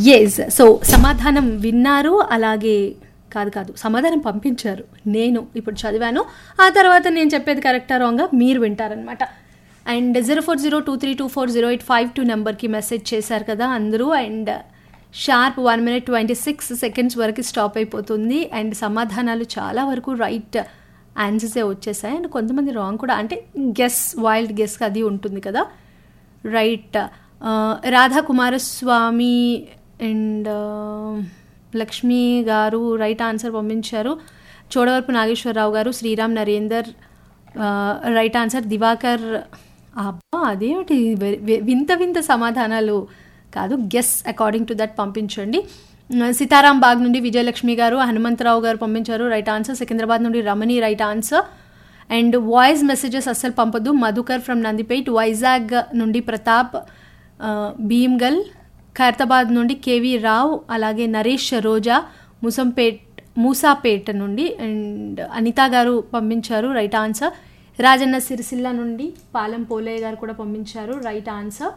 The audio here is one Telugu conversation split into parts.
ఎస్ సో సమాధానం విన్నారు అలాగే కాదు కాదు సమాధానం పంపించారు నేను ఇప్పుడు చదివాను ఆ తర్వాత నేను చెప్పేది కరెక్టా రాంగా మీరు వింటారనమాట and zero four zero two three two four zero eight five two నెంబర్కి మెసేజ్ చేశారు కదా అందరూ and sharp one minute twenty six seconds వరకు స్టాప్ అయిపోతుంది అండ్ సమాధానాలు చాలా వరకు రైట్ ఆన్సర్సే వచ్చేసాయి అండ్ కొంతమంది రాంగ్ కూడా అంటే గెస్ వైల్డ్ గెస్ అది ఉంటుంది కదా right Radha Kumaraswamy and Lakshmi garu right answer పంపించారు చోడవరపు నాగేశ్వరరావు గారు శ్రీరామ్ నరేందర్ రైట్ ఆన్సర్ దివాకర్ అబ్బా అదేమిటి వె- వె- వింత వింత సమాధానాలు కాదు గెస్ అకార్డింగ్ టు దట్ పంపించండి సీతారాం బాగ్ నుండి విజయలక్ష్మి గారు హనుమంతరావు గారు పంపించారు రైట్ ఆన్సర్ సికింద్రాబాద్ నుండి Ramani right answer and voice messages అస్సలు పంపొద్దు మధుకర్ ఫ్రమ్ నందిపేట్ వైజాగ్ నుండి ప్రతాప్ ఆ, భీమ్గల్ ఖైరతాబాద్ నుండి కేవీ రావు అలాగే నరేష్ రోజా ముసంపేట్ మూసాపేట నుండి అండ్ అనిత గారు పంపించారు రైట్ ఆన్సర్ రాజన్న సిరిసిల్ల నుండి పాలెం పోలయ్య గారు కూడా పంపించారు right answer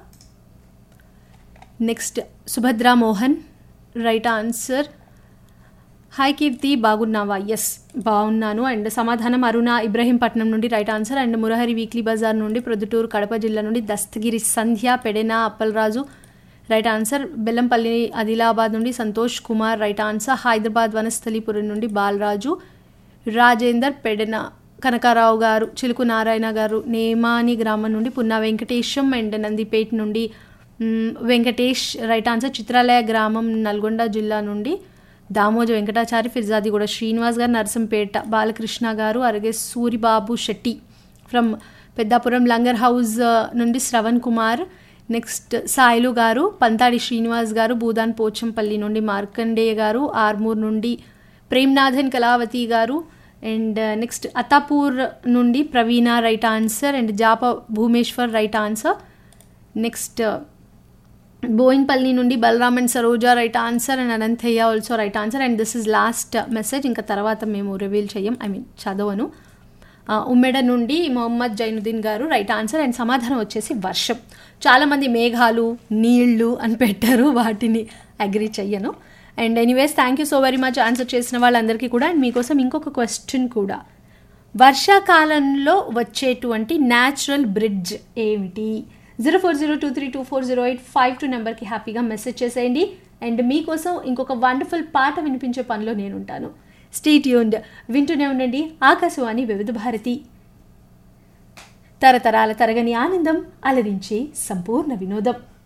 next Subhadra Mohan right answer hi Keerthi బాగున్నావా ఎస్ బాగున్నాను అండ్ సమాధానం అరుణ ఇబ్రహీంపట్నం నుండి right answer and Murahari weekly Bazar నుండి ప్రొద్దుటూరు కడప జిల్లా నుండి దస్తగిరి సంధ్య పెడెన అప్పలరాజు రైట్ ఆన్సర్ బెల్లంపల్లి ఆదిలాబాద్ నుండి సంతోష్ కుమార్ రైట్ ఆన్సర్ హైదరాబాద్ వనస్థలీపురం నుండి బాలరాజు రాజేందర్ పెడెన కనకారావు గారు చిలుకు నారాయణ గారు నేమాని గ్రామం నుండి పున్నా వెంకటేశం అండ్ నందిపేట్ నుండి మ్, వెంకటేష్ రైట్ ఆన్సర్ చిత్రాలయ గ్రామం నల్గొండ జిల్లా నుండి దామోజ వెంకటాచారి ఫిర్జాది కూడా శ్రీనివాస్ గారు నరసంపేట బాలకృష్ణ గారు అలాగే సూరిబాబు శెట్టి ఫ్రమ్ పెద్దాపురం లంగర్ హౌస్ ఆ, నుండి శ్రవణ్ కుమార్ నెక్స్ట్ సాయిలు గారు పంతాడి శ్రీనివాస్ గారు భూదాన్ పోచంపల్లి నుండి మార్కండేయ గారు ఆర్మూర్ నుండి ప్రేమ్నాథన్ కళావతి గారు అండ్ నెక్స్ట్ అతాపూర్ నుండి Praveena right answer and Japa Bhumeshwar right answer next Bowenpally నుండి Balaram and Saroja right answer and Anantaiah also right answer and this is last message ఇంకా తర్వాత మేము రివీల్ చేయం ఐ మీన్ చదవను ఆ, ఉమ్మెడ నుండి మొహమ్మద్ జైనుద్దీన్ గారు రైట్ ఆన్సర్ అండ్ సమాధానం వచ్చేసి వర్షం చాలామంది మేఘాలు నీళ్లు అని పెట్టారు వాటిని అగ్రి చెయ్యను and anyways thank you so very much answer చేసిన వాళ్ళందరికీ కూడా అండ్ మీకోసం ఇంకొక క్వశ్చన్ కూడా వర్షాకాలంలో వచ్చేటువంటి న్యాచురల్ బ్రిడ్జ్ ఏమిటి zero four zero two three two four zero eight five two నెంబర్కి హ్యాపీగా మెసేజ్ చేసేయండి అండ్ మీకోసం ఇంకొక వండర్ఫుల్ పాట వినిపించే పనిలో నేను ఉంటాను స్టీట్ యూన్డ్ వింటూనే ఉండండి ఆకాశవాణి వివిధ భారతి తరతరాల తరగని ఆనందం అలరించే సంపూర్ణ వినోదం